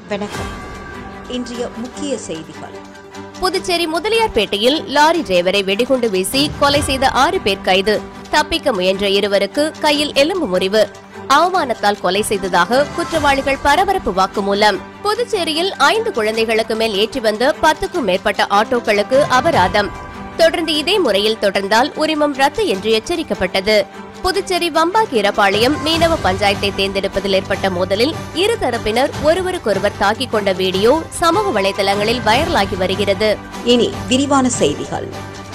வணக்கம் இன்றைய முக்கிய செய்திகள் புதுச்சேரி முதலியார்பேட்டையில் லாரி டிரைவரை வெடிகுண்டு வீசி கொலை செய்த ஆறு பேர் கைது தப்பிக்க முயன்ற இருவருக்கு கையில் எலும்பு முறிவு அவமானத்தால் கொலை செய்ததாக குற்றவாளிகள் பரபரப்பு வாக்குமூலம் புதுச்சேரியில் ஐந்து குழந்தைகளுக்கு மேல் ஏற்றி வந்த பத்துக்கும் மேற்பட்ட ஆட்டோக்களுக்கு அபராதம் தொடர்ந்து இதே முறையில் தொடர்ந்தால் உரிமம் ரத்து என்று எச்சரிக்கப்பட்டது புதுச்சேரி வம்பாகீரபாளையம் மீனவ பஞ்சாயத்தை தேர்ந்தெடுப்பதில் ஏற்பட்ட மோதலில் இரு தரப்பினர் ஒருவருக்கொருவர் தாக்கிக் கொண்ட வீடியோ சமூக வலைதளங்களில் வைரலாகி வருகிறது இனி விரிவான செய்திகள்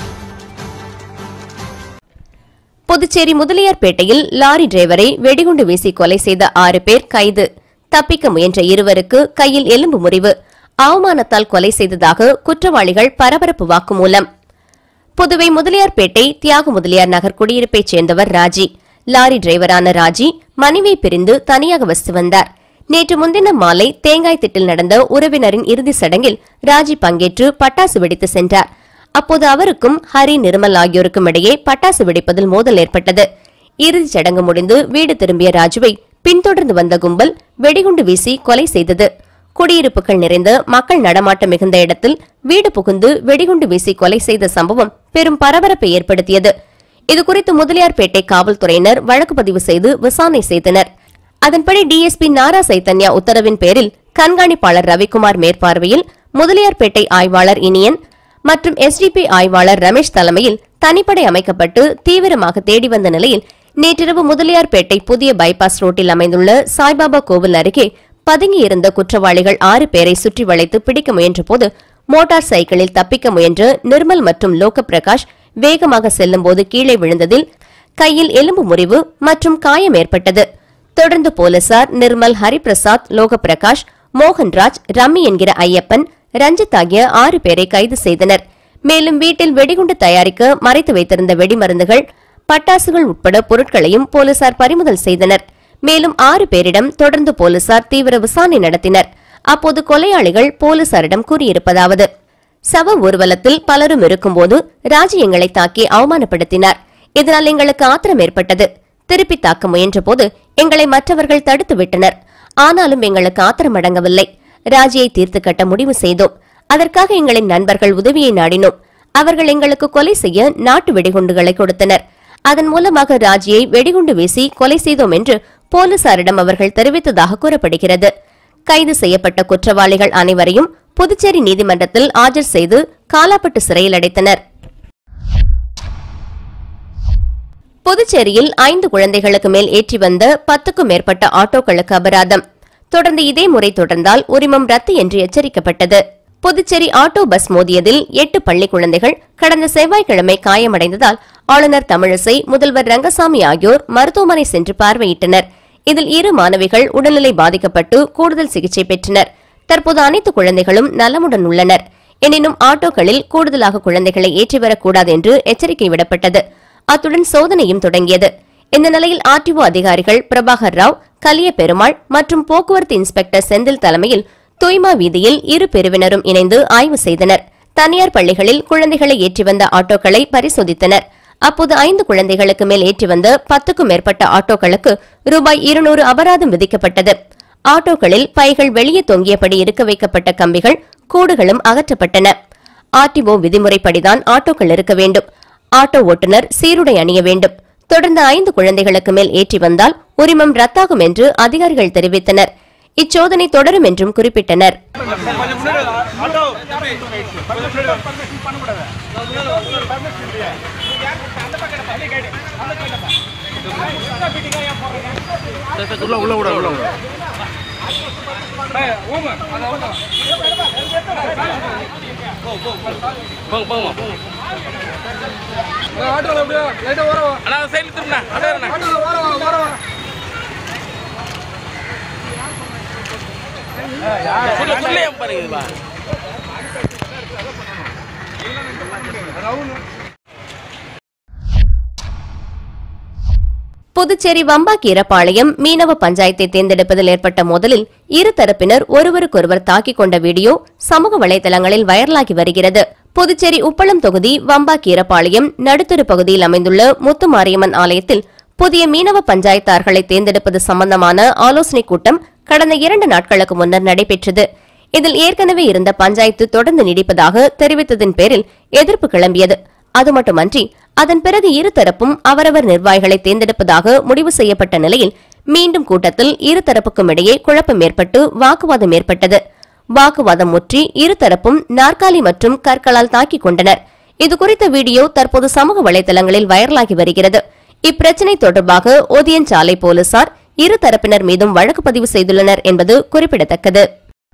புதுச்சேரி முதலியார்பேட்டையில் லாரி டிரைவரை வெடிகுண்டு வீசி கொலை செய்த ஆறு பேர் கைது தப்பிக்க முயன்ற இருவருக்கு கையில் எலும்பு முறிவு அவமானத்தால் கொலை செய்ததாக குற்றவாளிகள் பரபரப்பு வாக்குமூலம் புதுவை முதலியார்பேட்டை தியாக முதலியார் நகர் குடியிருப்பைச் சேர்ந்தவர் ராஜி லாரி டிரைவரான ராஜி மனைவி பிரிந்து தனியாக வசித்து வந்தார் நேற்று முன்தினம் மாலை தேங்காய் திட்டில் நடந்த உறவினரின் இறுதிச் சடங்கில் ராஜி பங்கேற்று பட்டாசு வெடித்து சென்றார் அப்போது அவருக்கும் ஹரி நிர்மல் ஆகியோருக்கும் இடையே பட்டாசு வெடிப்பதில் மோதல் ஏற்பட்டது இறுதிச் சடங்கு முடிந்து வீடு திரும்பிய ராஜுவை பின்தொடர்ந்து வந்த கும்பல் வெடிகுண்டு வீசி கொலை செய்தது குடியிருப்புகள் நிறைந்த மக்கள் நடமாட்டம் மிகுந்த இடத்தில் வீடு புகுந்து வெடிகுண்டு வீசி கொலை செய்த சம்பவம் பெரும் பரபரப்பை ஏற்படுத்தியது இதுகுறித்து முதலியார்பேட்டை காவல்துறையினர் வழக்கு பதிவு செய்து விசாரணை செய்தனர் அதன்படி டிஎஸ்பி நாரா சைத்தன்யா உத்தரவின் பேரில் கண்காணிப்பாளர் ரவிக்குமார் மேற்பார்வையில் முதலியார்பேட்டை ஆய்வாளர் இனியன் மற்றும் எஸ்டிபி ஆய்வாளர் ரமேஷ் தலைமையில் தனிப்படை அமைக்கப்பட்டு தீவிரமாக தேடி வந்த நிலையில் நேற்றிரவு முதலியார்பேட்டை புதிய பைபாஸ் ரோட்டில் அமைந்துள்ள சாய்பாபா கோவில் அருகே பதுங்கியிருந்த குற்றவாளிகள் ஆறு பேரை சுற்றி வளைத்து பிடிக்க முயன்றபோது மோட்டார் சைக்கிளில் தப்பிக்க முயன்ற நிர்மல் மற்றும் லோக பிரகாஷ் வேகமாக செல்லும்போது கீழே விழுந்ததில் கையில் எலும்பு முறிவு மற்றும் காயம் ஏற்பட்டது தொடர்ந்து போலீசார் நிர்மல் ஹரிபிரசாத் லோகபிரகாஷ் மோகன்ராஜ் ரம்மி என்கிற ஐயப்பன் ரஞ்சித் ஆகிய ஆறு பேரை கைது செய்தனர் மேலும் வீட்டில் வெடிகுண்டு தயாரிக்க மறைத்து வைத்திருந்த வெடிமருந்துகள் பட்டாசுகள் உட்பட பொருட்களையும் போலீசார் பறிமுதல் செய்தனர் மேலும் ஆறு பேரிடம் தொடர்ந்து போலீசார் தீவிர விசாரணை நடத்தினர் அப்போது கொலையாளிகள் போலீசாரிடம் கூறியிருப்பதாவது சவ ஊர்வலத்தில் பலரும் இருக்கும்போது ராஜி எங்களை தாக்கி அவமானப்படுத்தினார் இதனால் எங்களுக்கு ஆத்திரம் ஏற்பட்டது திருப்பி தாக்க முயன்றபோது எங்களை மற்றவர்கள் தடுத்து விட்டனர் ஆனாலும் எங்களுக்கு ஆத்திரம் அடங்கவில்லை ராஜியை தீர்த்து கட்ட முடிவு செய்தோம் அதற்காக எங்களின் நண்பர்கள் உதவியை நாடினோம் அவர்கள் எங்களுக்கு கொலை செய்ய நாட்டு வெடிகுண்டுகளை கொடுத்தனர் அதன் மூலமாக ராஜியை வெடிகுண்டு வீசி கொலை செய்தோம் என்று போலீசாரிடம் அவர்கள் தெரிவித்ததாக கூறப்படுகிறது கைது செய்யப்பட்ட குற்றவாளிகள் அனைவரையும் புதுச்சேரி நீதிமன்றத்தில் ஆஜர் செய்து காலாப்பட்டு சிறையில் அடைத்தனர் புதுச்சேரியில் ஐந்து குழந்தைகளுக்கு மேல் ஏற்றி வந்த பத்துக்கும் மேற்பட்ட ஆட்டோக்களுக்கு அபராதம் தொடர்ந்து இதே முறை தொடர்ந்தால் உரிமம் ரத்து என்று எச்சரிக்கப்பட்டது புதுச்சேரி ஆட்டோ பஸ் மோதியதில் எட்டு பள்ளி குழந்தைகள் கடந்த செவ்வாய்க்கிழமை காயமடைந்ததால் ஆளுநர் தமிழிசை முதல்வர் ரங்கசாமி ஆகியோர் மருத்துவமனை சென்று பார்வையிட்டனர் இதில் இரு மாணவிகள் உடல்நிலை பாதிக்கப்பட்டு கூடுதல் சிகிச்சை பெற்றனர் தற்போது அனைத்து குழந்தைகளும் நலமுடன் உள்ளனர் எனினும் ஆட்டோக்களில் கூடுதலாக குழந்தைகளை ஏற்றி வரக்கூடாது என்று எச்சரிக்கை விடப்பட்டது அத்துடன் சோதனையும் தொடங்கியது இந்த நிலையில் ஆர்டிஓ அதிகாரிகள் பிரபாகர் ராவ் கலிய பெருமாள் மற்றும் போக்குவரத்து இன்ஸ்பெக்டர் செந்தில் தலைமையில் தூய்மா வீதியில் இரு பிரிவினரும் இணைந்து ஆய்வு செய்தனர் தனியார் பள்ளிகளில் குழந்தைகளை ஏற்றி வந்த ஆட்டோக்களை பரிசோதித்தனர் அப்போது ஐந்து குழந்தைகளுக்கு மேல் ஏற்றி வந்த பத்துக்கும் மேற்பட்ட ஆட்டோக்களுக்கு ரூபாய் இருநூறு அபராதம் விதிக்கப்பட்டது ஆட்டோக்களில் பைகள் வெளியே தொங்கியபடி இருக்க வைக்கப்பட்ட கம்பிகள் கூடுகளும் அகற்றப்பட்டன ஆர்டிஓ விதிமுறைப்படிதான் ஆட்டோக்கள் இருக்க வேண்டும் ஆட்டோ ஓட்டுநர் சீருடை அணிய வேண்டும் தொடர்ந்து ஐந்து குழந்தைகளுக்கு மேல் ஏற்றி வந்தால் உரிமம் ரத்தாகும் என்று அதிகாரிகள் தெரிவித்தனர் இச்சோதனை தொடரும் என்றும் குறிப்பிட்டனர் உள்ள உள்ள விட உள்ள விட போங்க போங்கம்மா போங்க ஆட்டோல அப்படியே லைட்டா ஓரம் வா. அண்ணா சைடில் திரும்பிண்ணா அப்படியே இருண்ணா. ஆட்டோல ஓரம் வா, ஓரம் வா. புள்ள புள்ளைய பாருங்க இதுவா புதுச்சேரி வம்பாக்கீரப்பாளையம் மீனவ பஞ்சாயத்தை தேர்ந்தெடுப்பதில் ஏற்பட்ட மோதலில் இரு தரப்பினர் ஒருவருக்கொருவர் தாக்கிக் கொண்ட வீடியோ சமூக வலைதளங்களில் வைரலாகி வருகிறது புதுச்சேரி உப்பளம் தொகுதி வம்பாக்கீரப்பாளையம் நடுத்தரு பகுதியில் அமைந்துள்ள முத்துமாரியம்மன் ஆலயத்தில் புதிய மீனவ பஞ்சாயத்தார்களை தேர்ந்தெடுப்பது சம்பந்தமான ஆலோசனைக் கூட்டம் கடந்த இரண்டு நாட்களுக்கு முன்னர் நடைபெற்றது இதில் ஏற்கனவே இருந்த பஞ்சாயத்து தொடர்ந்து நீடிப்பதாக தெரிவித்ததன் பேரில் எதிர்ப்பு கிளம்பியது அது மட்டுமன்றி அதன் பிறகு இருதரப்பும் அவரவர் நிர்வாகிகளை தேர்ந்தெடுப்பதாக முடிவு செய்யப்பட்ட நிலையில் மீண்டும் கூட்டத்தில் இருதரப்புக்கும் இடையே குழப்பம் ஏற்பட்டு வாக்குவாதம் ஏற்பட்டது வாக்குவாதம் முற்றி இருதரப்பும் நாற்காலி மற்றும் கற்களால் தாக்கிக் கொண்டனர் இதுகுறித்த வீடியோ தற்போது சமூக வலைதளங்களில் வைரலாகி வருகிறது இப்பிரச்சினை தொடர்பாக ஓதியஞ்சாலை போலீசார் இரு தரப்பினர் மீதும் வழக்கு பதிவு செய்துள்ளனர் என்பது குறிப்பிடத்தக்கது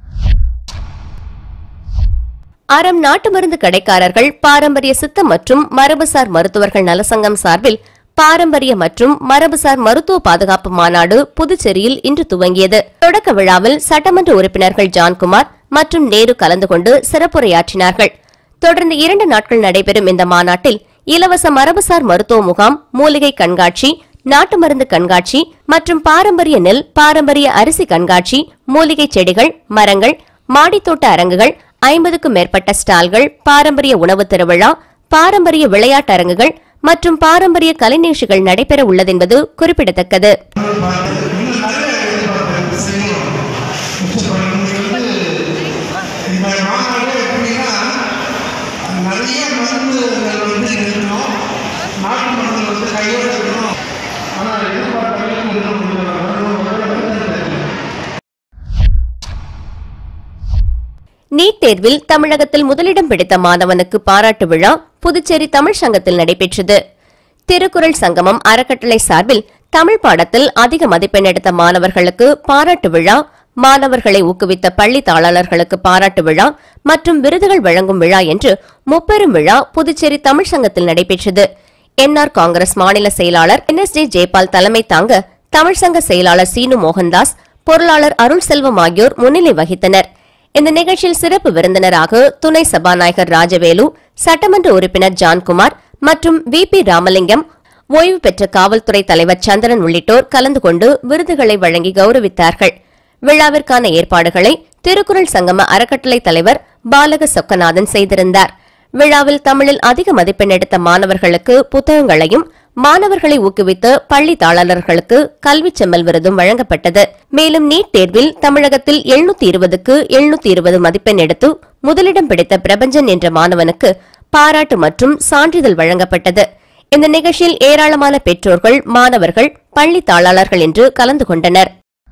அறம் நாட்டு மருந்து கடைக்காரர்கள் பாரம்பரிய சித்த மற்றும் மரபுசார் மருத்துவர்கள் நலசங்கம் சார்பில் பாரம்பரிய மற்றும் மரபுசார் மருத்துவ பாதுகாப்பு மாநாடு புதுச்சேரியில் இன்று துவங்கியது தொடக்க விழாவில் சட்டமன்ற உறுப்பினர்கள் ஜான்குமார் மற்றும் நேரு கலந்து கொண்டு சிறப்புரையாற்றினார்கள் தொடர்ந்து இரண்டு நாட்கள் நடைபெறும் இந்த மாநாட்டில் இலவச மரபுசார் மருத்துவ முகாம் மூலிகை கண்காட்சி நாட்டு மருந்து கண்காட்சி மற்றும் பாரம்பரிய நெல் பாரம்பரிய அரிசி கண்காட்சி மூலிகை செடிகள் மரங்கள் மாடித்தோட்ட அரங்குகள் ஐம்பதுக்கும் மேற்பட்ட ஸ்டால்கள் பாரம்பரிய உணவு திருவிழா பாரம்பரிய விளையாட்டு அரங்குகள் மற்றும் பாரம்பரிய கலை நிகழ்ச்சிகள் நடைபெற உள்ளதென்பது குறிப்பிடத்தக்கது இந்த மாநாடு எப்படின்னா நிறைய மருந்துகள் வந்து இருக்கணும் நாட்டு மருந்துகள் வந்து கையோடு இருக்கணும் ஆனால் எதிர்பார்த்த அளவுக்கு இருக்க முடியல நீட் தேர்வில் தமிழகத்தில் முதலிடம் பிடித்த மாணவனுக்கு பாராட்டு விழா புதுச்சேரி தமிழ் சங்கத்தில் நடைபெற்றது திருக்குறள் சங்கமம் அறக்கட்டளை சார்பில் தமிழ் பாடத்தில் அதிக மதிப்பெண் எடுத்த மாணவர்களுக்கு பாராட்டு விழா மாணவர்களை ஊக்குவித்த பள்ளி தாளாளர்களுக்கு பாராட்டு விழா மற்றும் விருதுகள் வழங்கும் விழா என்று முப்பெரும் விழா புதுச்சேரி தமிழ் சங்கத்தில் நடைபெற்றது என்ஆர் காங்கிரஸ் மாநில செயலாளர் என்எஸ்ஜே ஜெயபால் தலைமை தாங்க தமிழ் சங்க செயலாளர் சீனு மோகன்தாஸ் பொருளாளர் அருள் செல்வம் ஆகியோர் முன்னிலை வகித்தனர் இந்த நிகழ்ச்சியில் சிறப்பு விருந்தினராக துணை சபாநாயகர் ராஜவேலு சட்டமன்ற உறுப்பினர் ஜான்குமார் மற்றும் வி பி ராமலிங்கம் ஓய்வு பெற்ற காவல்துறை தலைவர் சந்திரன் உள்ளிட்டோர் கலந்து கொண்டு விருதுகளை வழங்கி கௌரவித்தார்கள் விழாவிற்கான ஏற்பாடுகளை திருக்குறள் சங்கம அறக்கட்டளை தலைவர் பாலக சொக்கநாதன் செய்திருந்தார் விழாவில் தமிழில் அதிக மதிப்பெண் எடுத்த மாணவர்களுக்கு புத்தகங்களையும் மாணவர்களை ஊக்குவித்த பள்ளி தாளாளர்களுக்கு கல்விச் செம்மல் விருதும் வழங்கப்பட்டது மேலும் நீட் தேர்வில் தமிழகத்தில் எழுநூத்தி இருபதுக்கு எழுநூத்தி இருபது மதிப்பெண் எடுத்து முதலிடம் பிடித்த பிரபஞ்சன் என்ற மாணவனுக்கு பாராட்டு மற்றும் சான்றிதழ் வழங்கப்பட்டது இந்த நிகழ்ச்சியில் ஏராளமான பெற்றோர்கள் மாணவர்கள் பள்ளி தாளாளர்கள் என்று கலந்து கொண்டனர்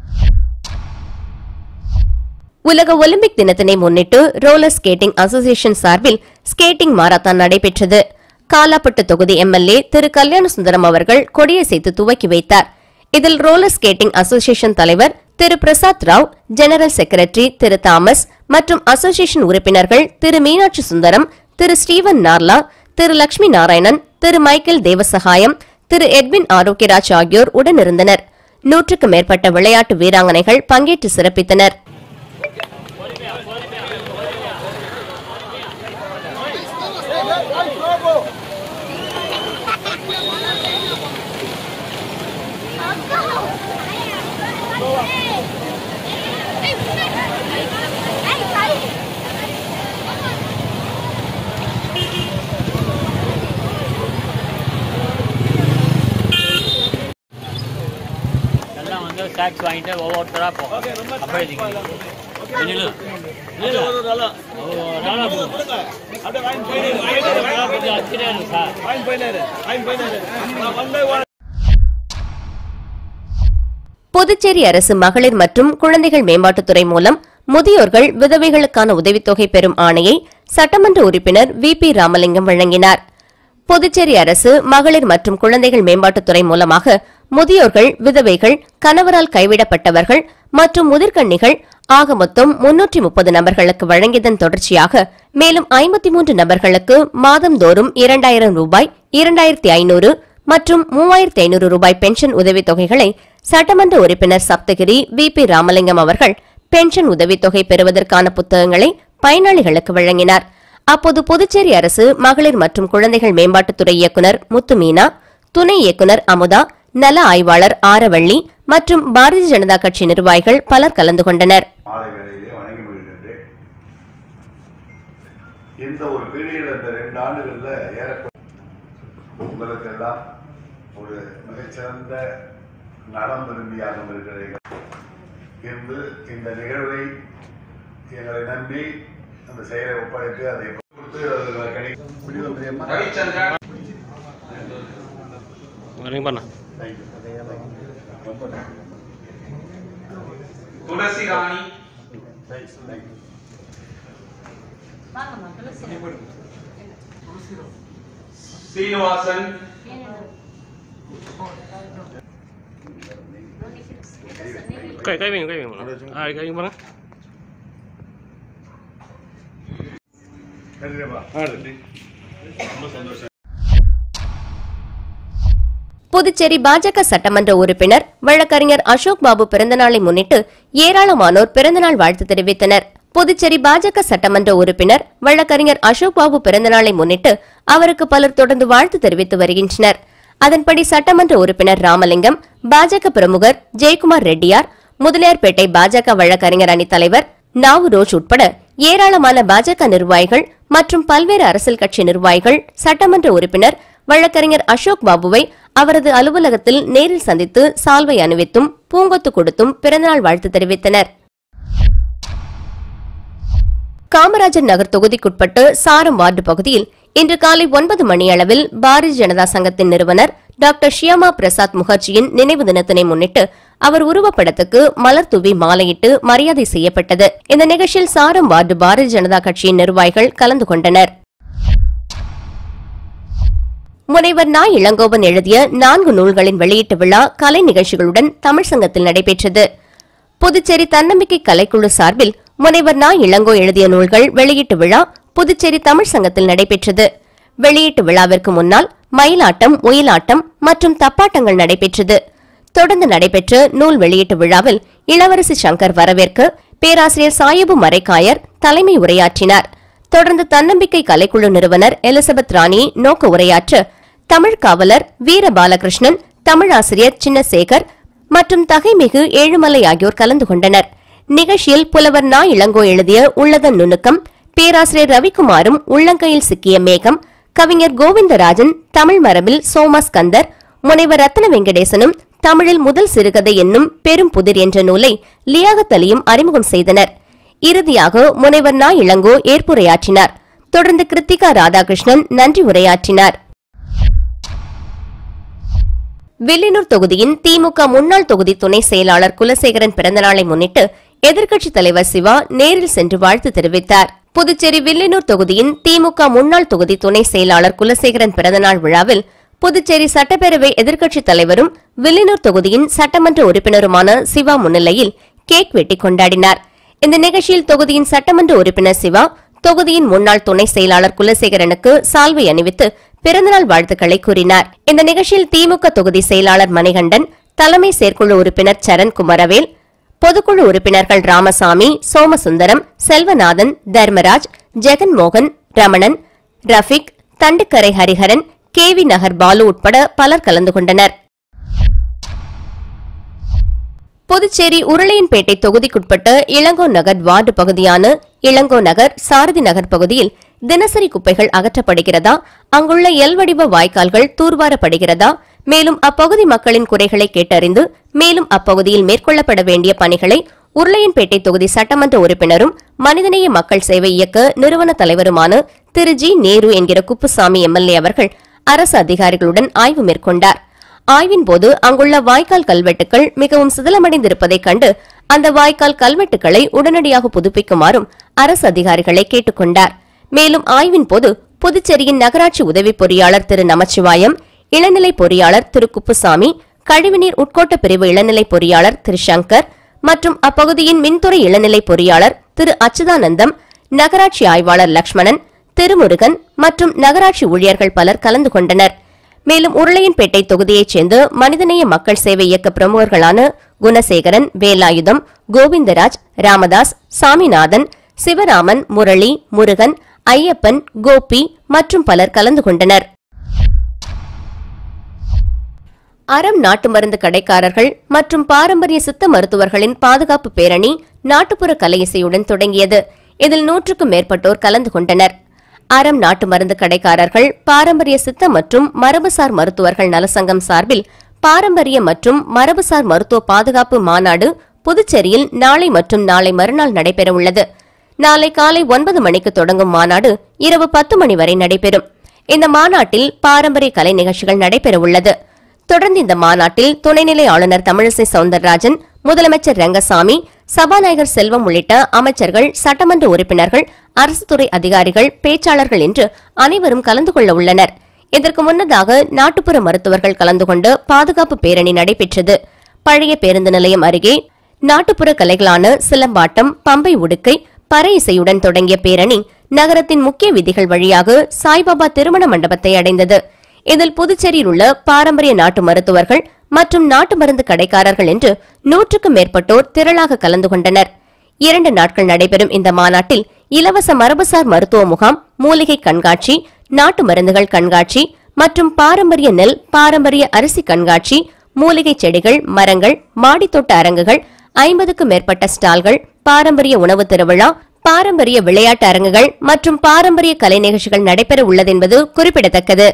உலக ஒலிம்பிக் தினத்தினை முன்னிட்டு ரோலர் ஸ்கேட்டிங் அசோசியேஷன் சார்பில் ஸ்கேட்டிங் மாரத்தான் நடைபெற்றது காலாப்பட்டு தொகுதி எம்எல்ஏ திரு கல்யாண சுந்தரம் அவர்கள் கொடியசைத்து துவக்கி வைத்தார் இதில் ரோலர் ஸ்கேட்டிங் அசோசியேஷன் தலைவர் Thiru Prasad Rao general secretary Thiru Thomas மற்றும் அசோசியேஷன் உறுப்பினர்கள் Thiru Meenakshi Sundaram Thiru Steven Narla Thiru Lakshmi Narayanan Thiru Michael Devasahayam Thiru Edwin Arokiyaraj ஆகியோர் உடனிருந்தனர் நூற்றுக்கும் மேற்பட்ட விளையாட்டு வீராங்கனைகள் பங்கேற்று சிறப்பித்தனர் எல்லாம் வந்து டேக்ஸ் வாங்கிட்டு ஒவ்வொருத்தராக போகும் அப்படியே நில்லு. நில்லு. நில்லு. ஓ, நானா போ. கொஞ்சம் அச்சுட்டே இருக்கு சார் புதுச்சேரி அரசு மகளிர் மற்றும் குழந்தைகள் மேம்பாட்டுத்துறை மூலம் முதியோர்கள் விதவைகளுக்கான உதவித்தொகை பெறும் ஆணையை சட்டமன்ற உறுப்பினர் வி பி ராமலிங்கம் வழங்கினார் புதுச்சேரி அரசு மகளிர் மற்றும் குழந்தைகள் மேம்பாட்டுத்துறை மூலமாக முதியோர்கள் விதவைகள் கணவரால் கைவிடப்பட்டவர்கள் மற்றும் முதிர்கண்ணிகள் ஆக மொத்தம் முன்னூற்றி முப்பது நபர்களுக்கு வழங்கியதன் தொடர்ச்சியாக மேலும் ஐம்பத்தி மூன்று நபர்களுக்கு மாதந்தோறும் இரண்டாயிரம் ரூபாய் இரண்டாயிரத்தி ஐநூறு மற்றும் மூவாயிரத்தி ஐநூறு ரூபாய் பென்ஷன் உதவித் தொகைகளை சட்டமன்ற உறுப்பினர் சப்தகிரி வி பி ராமலிங்கம் அவர்கள் பென்ஷன் உதவித்தொகை பெறுவதற்கான புத்தகங்களை பயனாளிகளுக்கு வழங்கினார் அப்போது புதுச்சேரி அரசு மகளிர் மற்றும் குழந்தைகள் மேம்பாட்டுத்துறை இயக்குநர் முத்து மீனா துணை இயக்குநர் அமுதா நல ஆய்வாளர் ஆரவள்ளி மற்றும் பாரதிய ஜனதா கட்சி நிர்வாகிகள் பலர் கலந்து கொண்டனர் மாலை வேளையிலே வணங்கி வருகின்றேன் இந்த ஒரு பீரியட் அந்த ரெண்டு ஆண்டுகள்ல ஏறக்குறைய உங்களுக்கு எல்லாம் ஒரு மிகச்சிறந்த நலம் விரும்பியாகவும் இருக்கிறீர்கள் இன்று இந்த நிகழ்வை எங்களை நம்பி அந்த செயலை ஒப்படைத்து அதை கொடுத்து அது கிடை முடிவந்திரியம்மா வரீங்க பண்ணா துளசி ராணி சீனிவாசன் கை கை வைங்க கை வைங்க பண்ணா ஆ கை வைங்க பண்ணா நன்றியம்மா ரொம்ப சந்தோஷம் புதுச்சேரி பாஜக சட்டமன்ற உறுப்பினர் வழக்கறிஞர் அசோக் பாபு பிறந்தநாளை முன்னிட்டு ஏராளமானோர் பிறந்தநாள் வாழ்த்து தெரிவித்தனர் புதுச்சேரி பாஜக சட்டமன்ற உறுப்பினர் வழக்கறிஞர் அசோக் பாபு பிறந்தநாளை முன்னிட்டு அவருக்கு பலர் தொடர்ந்து வாழ்த்து தெரிவித்து வருகின்றனர் அதன்படி சட்டமன்ற உறுப்பினர் ராமலிங்கம் பாஜக பிரமுகர் ஜெயக்குமார் ரெட்டியார் முதலியார்பேட்டை பாஜக வழக்கறிஞர் அணி தலைவர் நாவு ரோஜ் உட்பட ஏராளமான பாஜக நிர்வாகிகள் மற்றும் பல்வேறு அரசியல் கட்சி நிர்வாகிகள் சட்டமன்ற உறுப்பினர் வழக்கறிஞர் அசோக் பாபுவை அவரது அலுவலகத்தில் நேரில் சந்தித்து சால்வை அணிவித்தும் பூங்கொத்து கொடுத்தும் பிறந்தநாள் வாழ்த்து தெரிவித்தனர் காமராஜர் நகர் தொகுதிக்குட்பட்டு சாரம் வார்டு பகுதியில் இன்று காலை ஒன்பது மணியளவில் பாரதிய ஜனதா சங்கத்தின் நிறுவனர் டாக்டர் ஷியாமா பிரசாத் முகர்ஜியின் நினைவு தினத்தினை முன்னிட்டு அவர் உருவப்படத்துக்கு மலர் தூவி மாலையிட்டு மரியாதை செய்யப்பட்டது இந்த நிகழ்ச்சியில் சாரம் வார்டு பாரதிய ஜனதா கட்சியின் நிர்வாகிகள் கலந்து கொண்டனர் முனைவர் நா இளங்கோவன் எழுதிய நான்கு நூல்களின் வெளியீட்டு விழா கலை நிகழ்ச்சிகளுடன் தமிழ் சங்கத்தில் நடைபெற்றது புதுச்சேரி தன்னம்பிக்கை கலைக்குழு சார்பில் முனைவர் நா இளங்கோ எழுதிய நூல்கள் வெளியீட்டு விழா புதுச்சேரி தமிழ் சங்கத்தில் நடைபெற்றது வெளியீட்டு விழாவிற்கு முன்னால் மயிலாட்டம் ஒயிலாட்டம் மற்றும் தப்பாட்டங்கள் நடைபெற்றது தொடர்ந்து நடைபெற்ற நூல் வெளியீட்டு விழாவில் இளவரசி சங்கர் வரவேற்க பேராசிரியர் சாயிபு மரைக்காயர் தலைமை உரையாற்றினார் தொடர்ந்து தன்னம்பிக்கை கலைக்குழு நிறுவனர் எலிசபெத் ராணி நோக்க உரையாற்ற தமிழ் காவலர் வீர பாலகிருஷ்ணன் தமிழாசிரியர் சின்னசேகர் மற்றும் தகைமிகு ஏழுமலை ஆகியோர் கலந்து கொண்டனர் நிகழ்ச்சியில் புலவர் நா இளங்கோ எழுதிய உள்ளதன் நுணுக்கம் பேராசிரியர் ரவிக்குமாரும் உள்ளங்கையில் சிக்கிய மேகம் கவிஞர் கோவிந்தராஜன் தமிழ் மரபில் சோமஸ்கந்தர் முனைவர் ரத்ன வெங்கடேசனும் தமிழில் முதல் சிறுகதை என்னும் பெரும் புதிர் என்ற நூலை லியாகத் அலியும் அறிமுகம் செய்தனர் இறுதியாக முனைவர் நா இளங்கோ ஏற்புரையாற்றினார் தொடர்ந்து கிருத்திகா ராதாகிருஷ்ணன் நன்றி உரையாற்றினார் வில்லியனூர் தொகுதியின் திமுக முன்னாள் தொகுதி துணை செயலாளர் குலசேகரன் பிறந்தநாளை முன்னிட்டு எதிர்க்கட்சித் தலைவர் சிவா நேரில் சென்று வாழ்த்து தெரிவித்தார் புதுச்சேரி வில்லியனூர் தொகுதியின் திமுக முன்னாள் தொகுதி துணை செயலாளர் குலசேகரன் பிறந்தநாள் விழாவில் புதுச்சேரி சட்டப்பேரவை எதிர்க்கட்சித் தலைவரும் வில்லியனூர் தொகுதியின் சட்டமன்ற உறுப்பினருமான சிவா முன்னிலையில் கேக் வெட்டி கொண்டாடினார் இந்த நிகழ்ச்சியில் தொகுதியின் சட்டமன்ற உறுப்பினர் சிவா தொகுதியின் முன்னாள் துணை செயலாளர் குலசேகரனுக்கு சால்வை அணிவித்து பிறந்தநாள் வாழ்த்துக்களை கூறினார் இந்த நிகழ்ச்சியில் திமுக தொகுதி செயலாளர் மணிகண்டன் தலைமை செயற்குழு உறுப்பினர் சரண் குமரவேல் பொதுக்குழு உறுப்பினர்கள் ராமசாமி சோமசுந்தரம் செல்வநாதன் தர்மராஜ் ஜெகன்மோகன் ரமணன் ரஃபிக் தண்டுக்கரை ஹரிஹரன் கேவி நகர் பாலு உட்பட பலர் கலந்து கொண்டனர் புதுச்சேரி உருளையன்பேட்டை தொகுதிக்குட்பட்ட இளங்கோ நகர் வார்டு பகுதியான இளங்கோ நகர் சாரதி நகர் பகுதியில் தினசரி குப்பைகள் அகற்றப்படுகிறதா அங்குள்ள எல் வடிவ வாய்க்கால்கள் தூர்வாரப்படுகிறதா மேலும் அப்பகுதி மக்களின் குறைகளை கேட்டறிந்து மேலும் அப்பகுதியில் மேற்கொள்ளப்பட வேண்டிய பணிகளை உருளையன்பேட்டை தொகுதி சட்டமன்ற உறுப்பினரும் மனிதநேய மக்கள் சேவை இயக்க நிறுவன தலைவருமான திரு ஜி நேரு என்கிற குப்புசாமி எம்எல்ஏ அவர்கள் அரசு அதிகாரிகளுடன் ஆய்வு மேற்கொண்டார் ஆய்வின் போது அங்குள்ள வாய்க்கால் கல்வெட்டுகள் மிகவும் சிதிலமடைந்திருப்பதைக் கண்டு அந்த வாய்க்கால் கல்வெட்டுகளை உடனடியாக புதுப்பிக்குமாறும் அரசு அதிகாரிகளை கேட்டுக் கொண்டார் மேலும் ஆய்வின் போது புதுச்சேரியின் நகராட்சி உதவி பொறியாளர் திரு நமச்சிவாயம் இளநிலை பொறியாளர் திரு குப்புசாமி கழிவுநீர் உட்கோட்ட பிரிவு இளநிலை பொறியாளர் திரு சங்கர் மற்றும் அப்பகுதியின் மின்துறை இளநிலை பொறியாளர் திரு அச்சுதானந்தம் நகராட்சி ஆய்வாளர் லக்ஷ்மணன் திருமுருகன் மற்றும் நகராட்சி ஊழியர்கள் பலர் கலந்து கொண்டனர் மேலும் உருளையன்பேட்டை தொகுதியைச் சேர்ந்த மனிதநேய மக்கள் சேவை இயக்க பிரமுகர்களான குணசேகரன் வேலாயுதம் கோவிந்தராஜ் ராமதாஸ் சாமிநாதன் சிவராமன் முரளி முருகன் ஐயப்பன் கோபி மற்றும் பலர் கலந்து கொண்டனர் அறம் நாட்டு மருந்து கடைக்காரர்கள் மற்றும் பாரம்பரிய சித்த மருத்துவர்களின் பாதுகாப்பு பேரணி நாட்டுப்புற கலை இசையுடன் தொடங்கியது இதில் நூற்றுக்கும் மேற்பட்டோர் கலந்து கொண்டனர் அறம் நாட்டு மருந்து கடைக்காரர்கள் பாரம்பரிய சித்த மற்றும் மரபுசார் மருத்துவர்கள் நலசங்கம் சார்பில் பாரம்பரிய மற்றும் மரபுசார் மருத்துவ பாதுகாப்பு மாநாடு புதுச்சேரியில் நாளை மற்றும் நாளை மறுநாள் நடைபெறவுள்ளது நாளை காலை ஒன்பது மணிக்கு தொடங்கும் மாநாடு இரவு பத்து மணி வரை நடைபெறும் இந்த மாநாட்டில் பாரம்பரிய கலை நிகழ்ச்சிகள் நடைபெறவுள்ளது தொடர்ந்து இந்த மாநாட்டில் துணைநிலை ஆளுநர் தமிழிசை சவுந்தரராஜன் முதலமைச்சர் ரங்கசாமி சபாநாயகர் செல்வம் உள்ளிட்ட அமைச்சர்கள் சட்டமன்ற உறுப்பினர்கள் அரசு துறை அதிகாரிகள் பேச்சாளர்கள் என்று அனைவரும் கலந்து கொள்ள உள்ளனர் இதற்கு முன்னதாக நாட்டுப்புற மருத்துவர்கள் கலந்து கொண்டு பாதுகாப்பு பேரணி நடைபெற்றது பழைய பேருந்து நிலையம் அருகே நாட்டுப்புற கலைகளான சிலம்பாட்டம் பம்பை உடுக்கை பறை இசையுடன் தொடங்கிய பேரணி நகரத்தின் முக்கிய வீதிகள் வழியாக சாய்பாபா திருமண மண்டபத்தை அடைந்தது இதில் புதுச்சேரியில் உள்ள பாரம்பரிய நாட்டு மருத்துவர்கள் மற்றும் நாட்டு மருந்து கடைக்காரர்கள் என்று நூற்றுக்கும் மேற்பட்டோர் திரளாக கலந்து கொண்டனர் இரண்டு நாட்கள் நடைபெறும் இந்த மாநாட்டில் இலவச மரபுசார் மருத்துவ முகாம் மூலிகை கண்காட்சி நாட்டு மருந்துகள் கண்காட்சி மற்றும் பாரம்பரிய நெல் பாரம்பரிய அரிசி கண்காட்சி மூலிகை செடிகள் மரங்கள் மாடித்தோட்ட அரங்குகள் ஐம்பதுக்கும் மேற்பட்ட ஸ்டால்கள் பாரம்பரிய உணவு திருவிழா பாரம்பரிய விளையாட்டு அரங்குகள் மற்றும் பாரம்பரிய கலை நிகழ்ச்சிகள் நடைபெற உள்ளதென்பது குறிப்பிடத்தக்கது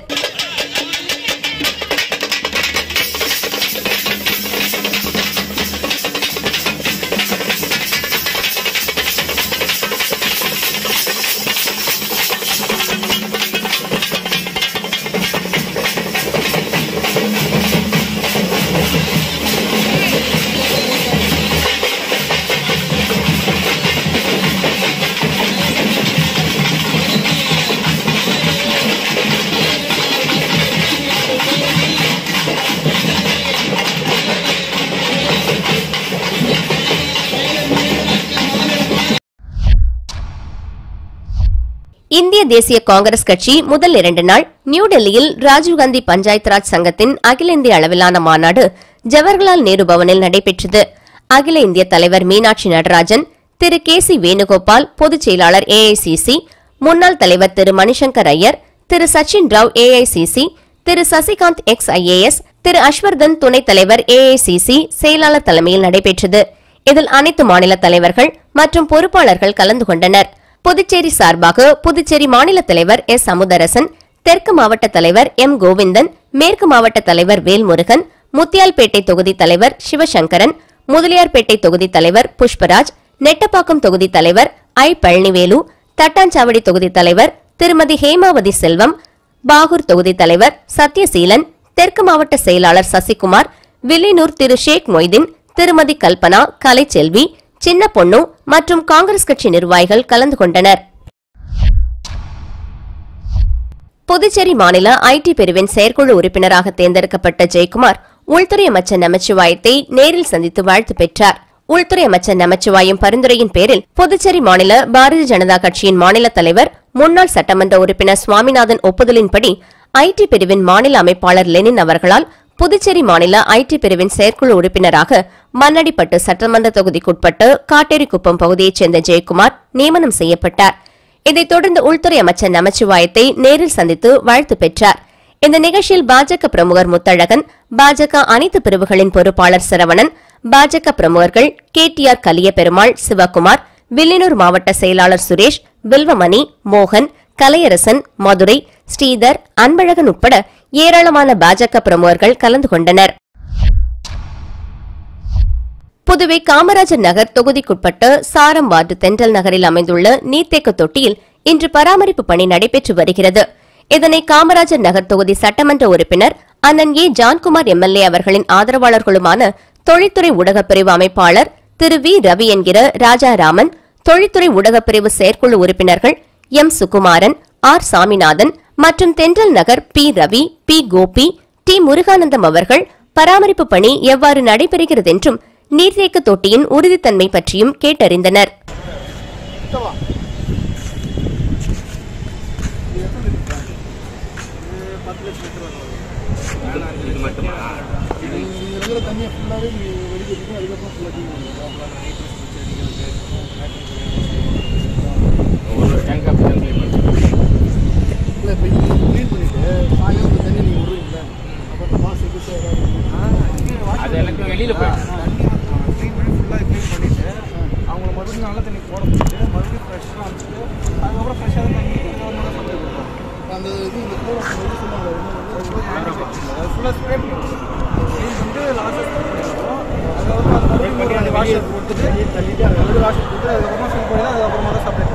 இந்திய தேசிய காங்கிரஸ் கட்சி முதல் இரண்டு நாள் நியூ டெல்லியில் ராஜீவ்காந்தி பஞ்சாயத் ராஜ் சங்கத்தின் அகில இந்திய அளவிலான மாநாடு ஜவஹர்லால் நேரு பவனில் நடைபெற்றது அகில இந்திய தலைவர் மீனாட்சி நடராஜன் திரு கே சி வேணுகோபால் பொதுச் செயலாளர் ஏஐசிசி முன்னாள் தலைவர் Thiru Manishankar Aiyar Thiru Sachin Rao AICC Thiru Sasikanth ex IAS Thiru Ashwardhan துணைத் தலைவர் ஏஐசிசி செயலாளர் தலைமையில் நடைபெற்றது இதில் அனைத்து மாநில தலைவர்கள் மற்றும் பொறுப்பாளர்கள் கலந்து கொண்டனர் புதுச்சேரி சார்பாக புதுச்சேரி மாநில தலைவர் எஸ் அமுதரசன் தெற்கு மாவட்ட தலைவர் எம் கோவிந்தன் மேற்கு மாவட்ட தலைவர் வேல்முருகன் முத்தியால்பேட்டை தொகுதி தலைவர் சிவசங்கரன் முதலியார்பேட்டை தொகுதி தலைவர் புஷ்பராஜ் நெட்டப்பாக்கம் தொகுதி தலைவர் ஐ பழனிவேலு தட்டாஞ்சாவடி தொகுதி தலைவர் திருமதி ஹேமாவதி செல்வம் பாகூர் தொகுதி தலைவர் சத்யசீலன் தெற்கு மாவட்ட செயலாளர் சசிகுமார் வில்லியனூர் திரு ஷேக் மொய்தீன் திருமதி கல்பனா கலைச்செல்வி சின்ன பொண்ணு மற்றும் காங்கிரஸ் கட்சி நிர்வாகிகள் கலந்து கொண்டனர் புதுச்சேரி மாநில ஐடி பிரிவின் செயற்குழு உறுப்பினராக தேர்ந்தெடுக்கப்பட்ட ஜெயக்குமார் உள்துறை அமைச்சர் நமச்சிவாயத்தை நேரில் சந்தித்து வாழ்த்து பெற்றார் உள்துறை அமைச்சர் நமச்சிவாயம் பரிந்துரையின் பேரில் புதுச்சேரி மாநில பாரதிய ஜனதா கட்சியின் மாநில தலைவர் முன்னாள் சட்டமன்ற உறுப்பினர் சுவாமிநாதன் ஒப்புதலின்படி ஐடி பிரிவின் மாநில அமைப்பாளர் லெனின் அவர்களால் புதுச்சேரி மாநில ஐடி பிரிவின் செயற்குழு உறுப்பினராக மண்ணடிப்பட்டு சட்டமன்ற தொகுதிக்குட்பட்டு காட்டேரிக்குப்பம் பகுதியைச் சேர்ந்த ஜெயக்குமார் நியமனம் செய்யப்பட்டார் இதைத் தொடர்ந்து உள்துறை அமைச்சர் நமச்சிவாயத்தை நேரில் சந்தித்து வாழ்த்து பெற்றார் இந்த நிகழ்ச்சியில் பாஜக பிரமுகர் முத்தழகன் பாஜக அனைத்து பிரிவுகளின் பொறுப்பாளர் சரவணன் பாஜக பிரமுகர்கள் K D R Kaliyaperumal Sivakumar Villianur மாவட்ட செயலாளர் சுரேஷ் வில்வமணி மோகன் கலையரசன் மதுரை ஸ்ரீதர் அன்பழகன் உட்பட ஏராளமான பாஜக பிரமுகர்கள் கலந்து கொண்டனர் புதுவை காமராஜர் நகர் தொகுதிக்குட்பட்ட சாரம் வார்டு தென்றல் நகரில் அமைந்துள்ள நீர்த்தேக்க தொட்டியில் இன்று பராமரிப்பு பணி நடைபெற்று வருகிறது இதனை காமராஜர் நகர் தொகுதி சட்டமன்ற உறுப்பினர் அண்ணன் ஏ ஜான்குமார் எம்எல்ஏ அவர்களின் ஆதரவாளர்களுமான தொழில்துறை ஊடகப் பிரிவு அமைப்பாளர் திரு வி ரவி என்கிற ராஜாராமன் தொழில்துறை ஊடகப் பிரிவு செயற்குழு உறுப்பினர்கள் எம் சுகுமாரன் ஆர் சாமிநாதன் மற்றும் Thendral Nagar P Ravi P Gopi D Muruganandam அவர்கள் பராமரிப்பு பணி எவ்வாறு நடைபெறுகிறது என்றும் நீர்த்தேக்க தொட்டியின் உறுதித்தன்மை பற்றியும் கேட்டறிந்தனர் ஒரு டேங்க் அப்படி தான் க்ளீன் பண்ணுறோம் இல்லை இப்போ இது க்ளீன் பண்ணிவிட்டு சாயங்காலம் இந்த தண்ணி நீங்கள் விடுவீங்கள அப்போ அந்த மாசு எது அது எனக்கு வெளியில் போயிடும் க்ளீன் பண்ணி ஃபுல்லாக க்ளீன் பண்ணிவிட்டு அவங்கள மறுபடியும் நல்ல தண்ணி போட போட்டு மறுபடியும் ஃப்ரெஷ்ஷாக அனுப்பிச்சிட்டு அதுக்கப்புறம் ஃப்ரெஷ்ஷாக தண்ணி அந்த இது இந்த கோலம் வந்து சொன்னாங்க ஃபுல்லாக ஸ்ப்ரே பண்ணிடுவோம் க்ளீன் பண்ணிட்டு லாஸ்ட்டாக ஸ்ப்ரே பண்ணிடுவோம் அதுக்கப்புறம் அது மறுபடியும் அந்த வாஷர் கொடுத்துட்டு தள்ளிட்டு அது வாஷர் கொடுத்து அதுக்கப்புறமா ஃபில் பண்ணி தான் அதுக்கப்புறமா தான் செப்பரேட்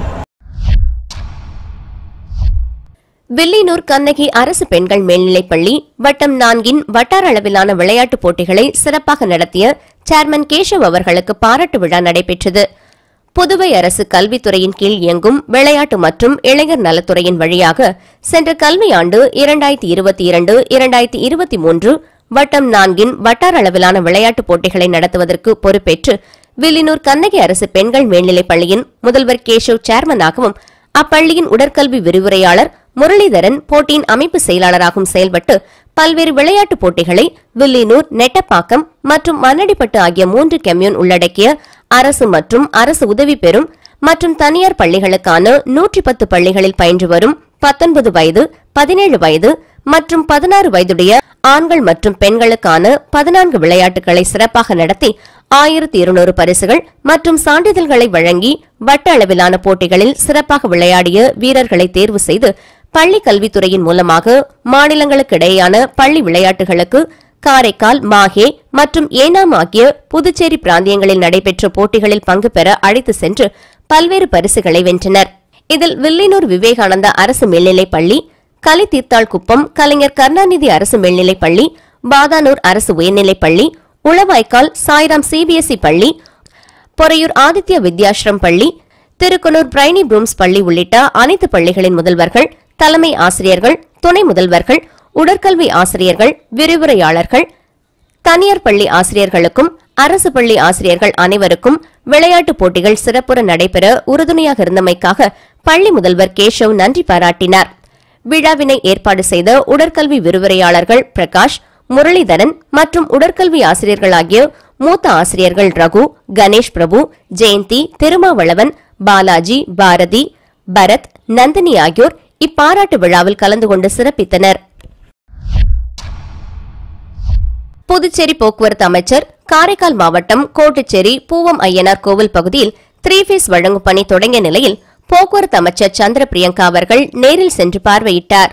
வில்லியனூர் கண்ணகி அரசு பெண்கள் மேல்நிலைப்பள்ளி வட்டம் நான்கின் வட்டார அளவிலான விளையாட்டுப் போட்டிகளை சிறப்பாக நடத்திய சேர்மன் கேசவ் அவர்களுக்கு பாராட்டு விழா நடைபெற்றது புதுவை அரசு கல்வித்துறையின் கீழ் இயங்கும் விளையாட்டு மற்றும் இளைஞர் நலத்துறையின் வழியாக சென்ற கல்வியாண்டு இரண்டாயிரத்தி இருபத்தி இரண்டு இரண்டாயிரத்தி இருபத்தி மூன்று வட்டம் நான்கின் வட்டார அளவிலான விளையாட்டுப் போட்டிகளை நடத்துவதற்கு பொறுப்பேற்று வில்லியனூர் கண்ணகி அரசு பெண்கள் மேல்நிலைப் பள்ளியின் முதல்வர் கேசவ் சேர்மனாகவும் அப்பள்ளியின் உடற்கல்வி விரிவுரையாளர் முரளிதரன் போட்டியின் அமைப்பு செயலாளராகவும் செயல்பட்டு பல்வேறு விளையாட்டுப் போட்டிகளை வில்லியனூர் நெட்டப்பாக்கம் மற்றும் மண்ணடிப்பட்டு ஆகிய மூன்று கெம்யூன் உள்ளடக்கிய அரசு மற்றும் அரசு உதவி பெறும் மற்றும் தனியார் பள்ளிகளுக்கான நூற்றி பத்து பள்ளிகளில் பயின்று வரும் பத்தொன்பது வயது பதினேழு வயது மற்றும் பதினாறு வயதுடைய ஆண்கள் மற்றும் பெண்களுக்கான பதினான்கு விளையாட்டுகளை சிறப்பாக நடத்தி ஆயிரத்தி இருநூறு பரிசுகள் மற்றும் சான்றிதழ்களை வழங்கி வட்ட அளவிலான போட்டிகளில் சிறப்பாக விளையாடிய வீரர்களை தேர்வு செய்து பள்ளி கல்வித்துறையின் மூலமாக மாநிலங்களுக்கிடையேயான பள்ளி விளையாட்டுகளுக்கு காரைக்கால் மாஹே மற்றும் ஏனாம் ஆகிய புதுச்சேரி பிராந்தியங்களில் நடைபெற்ற போட்டிகளில் பங்கு பெற அழைத்து சென்று பல்வேறு பரிசுகளை வென்றனர் இதில் வில்லியனூர் விவேகானந்தா அரசு மேல்நிலைப் பள்ளி கலித்தீர்த்தாள் குப்பம் கலைஞர் கருணாநிதி அரசு மேல்நிலைப் பள்ளி பாதானூர் அரசு உயர்நிலைப் பள்ளி உளவாய்க்கால் சாய்ராம் சிபிஎஸ்இ பள்ளி பொறையூர் ஆதித்ய வித்யாஸ்ரம் பள்ளி திருக்குனூர் பிரைனி ப்ரூம்ஸ் பள்ளி உள்ளிட்ட அனைத்து பள்ளிகளின் முதல்வர்கள் தலைமை ஆசிரியர்கள் துணை முதல்வர்கள் உடற்கல்வி ஆசிரியர்கள் விரிவுரையாளர்கள் தனியார் பள்ளி ஆசிரியர்களுக்கும் அரசு பள்ளி ஆசிரியர்கள் அனைவருக்கும் விளையாட்டுப் போட்டிகள் சிறப்புற நடைபெற உறுதுணையாக இருந்தமைக்காக பள்ளி முதல்வர் கேஷவ் நன்றி பாராட்டினார் விழாவினை ஏற்பாடு செய்த உடற்கல்வி விரிவுரையாளர்கள் பிரகாஷ் முரளிதரன் மற்றும் உடற்கல்வி ஆசிரியர்களாகிய மூத்த ஆசிரியர்கள் ரகு கணேஷ் பிரபு ஜெயந்தி திருமாவளவன் பாலாஜி பாரதி பரத் நந்தினி ஆகியோர் இப்பாராட்டு விழாவில் கலந்து கொண்டு சிறப்பித்தனர் புதுச்சேரி போக்குவரத்து அமைச்சர் காரைக்கால் மாவட்டம் கோட்டுச்சேரி பூவம் ஐயனார் கோவில் பகுதியில் த்ரீ ஃபேஸ் வழங்கும் பணி தொடங்கிய நிலையில் போக்குவரத்து அமைச்சர் சந்திர பிரியங்கா அவர்கள் நேரில் சென்று பார்வையிட்டார்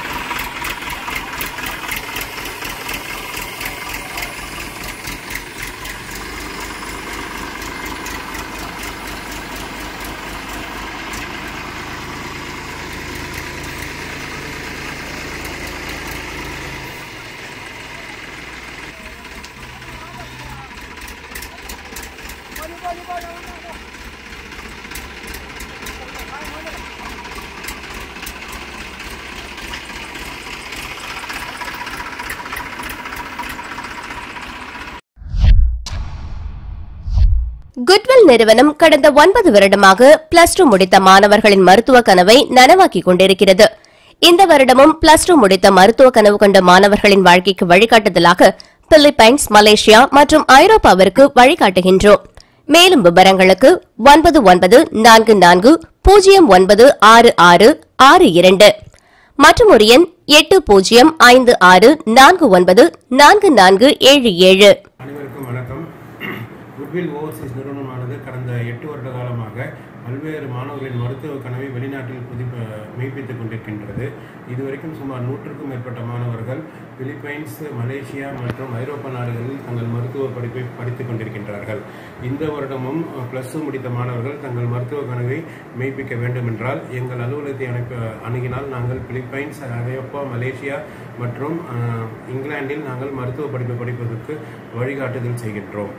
குட்வில் நிறுவனம் கடந்த ஒன்பது வருடமாக பிளஸ் டூ முடித்த மாணவர்களின் மருத்துவ கனவை நனவாக்கிக் கொண்டிருக்கிறது இந்த வருடமும் பிளஸ் டூ முடித்த மருத்துவ கனவு கொண்ட மாணவர்களின் வாழ்க்கைக்கு வழிகாட்டுதலாக பிலிப்பைன்ஸ் மலேசியா மற்றும் ஐரோப்பாவிற்கு வழிகாட்டுகின்றோம் மேலும் விவரங்களுக்கு ஒன்பது ஒன்பது நான்கு நான்கு பூஜ்ஜியம் ஒன்பது ஆறு ஆறு ஆறு இரண்டு மற்றும் ஒரு எண் எட்டு பூஜ்ஜியம் ஐந்து ஆறு நான்கு ஒன்பது நான்கு நான்கு ஏழு ஏழு அனைவருக்கும் வணக்கம் குட்வில் ஓவர்சீஸ் நிறுவனமானது கடந்த எட்டு வருட காலமாக பல்வேறு மாணவர்களின் மருத்துவ கனவை வெளிநாட்டில் புதுப்ப மெய்ப்பித்துக் கொண்டிருக்கின்றது இதுவரைக்கும் சுமார் நூற்றுக்கும் மேற்பட்ட மாணவர்கள் பிலிப்பைன்ஸ் மலேசியா மற்றும் ஐரோப்பா நாடுகளில் தங்கள் மருத்துவ படிப்பை படித்துக் கொண்டிருக்கின்றார்கள் இந்த வருடமும் பிளஸ் டூ முடித்த மாணவர்கள் தங்கள் மருத்துவ கனவை மெய்ப்பிக்க வேண்டும் என்றால் எங்கள் அலுவலகத்தை அனுப்ப அணுகினால் நாங்கள் பிலிப்பைன்ஸ் ஐரோப்பா மலேசியா மற்றும் அஹ், இங்கிலாந்தில் நாங்கள் மருத்துவ படிப்பை படிப்பதற்கு வழிகாட்டுதல் செய்கின்றோம்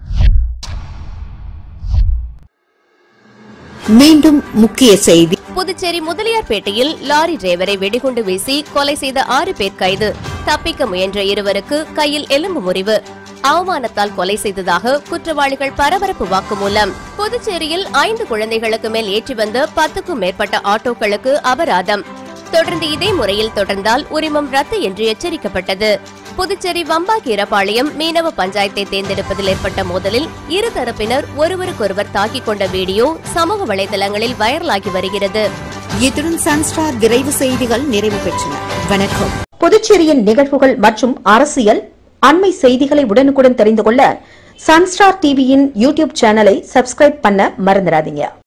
மீண்டும் முக்கிய செய்தி புதுச்சேரி முதலியார்பேட்டையில் லாரி டிரைவரை வெடிகுண்டு வீசி கொலை செய்த ஆறு பேர் கைது தப்பிக்க முயன்ற இருவருக்கு கையில் எலும்பு முறிவு அவமானத்தால் கொலை செய்ததாக குற்றவாளிகள் பரபரப்பு வாக்குமூலம் புதுச்சேரியில் ஐந்து குழந்தைகளுக்கு மேல் ஏற்றி வந்த பத்துக்கும் மேற்பட்ட ஆட்டோக்களுக்கு அபராதம் தொடர்ந்து இதே முறையில் தொடர்ந்தால் உரிமம் ரத்து என்று எச்சரிக்கப்பட்டது புதுச்சேரி வம்பாக்கீரபாளையம் மீனவ பஞ்சாயத்தை தேர்ந்தெடுப்பதில் ஏற்பட்ட மோதலில் இரு தரப்பினர் ஒருவருக்கொருவர் தாக்கிக் கொண்ட வீடியோ சமூக வலைதளங்களில் வைரலாகி வருகிறது இத்துடன் சன்ஸ்டார் விரைவு செய்திகள் நிறைவு பெற்றன வணக்கம் புதுச்சேரியின் நிகழ்வுகள் மற்றும் அரசியல் அண்மை செய்திகளை உடனுக்குடன் தெரிந்து கொள்ள சன்ஸ்டார் டிவியின் யூடியூப் சேனலை சப்ஸ்கிரைப் பண்ண மறந்துடாதீங்க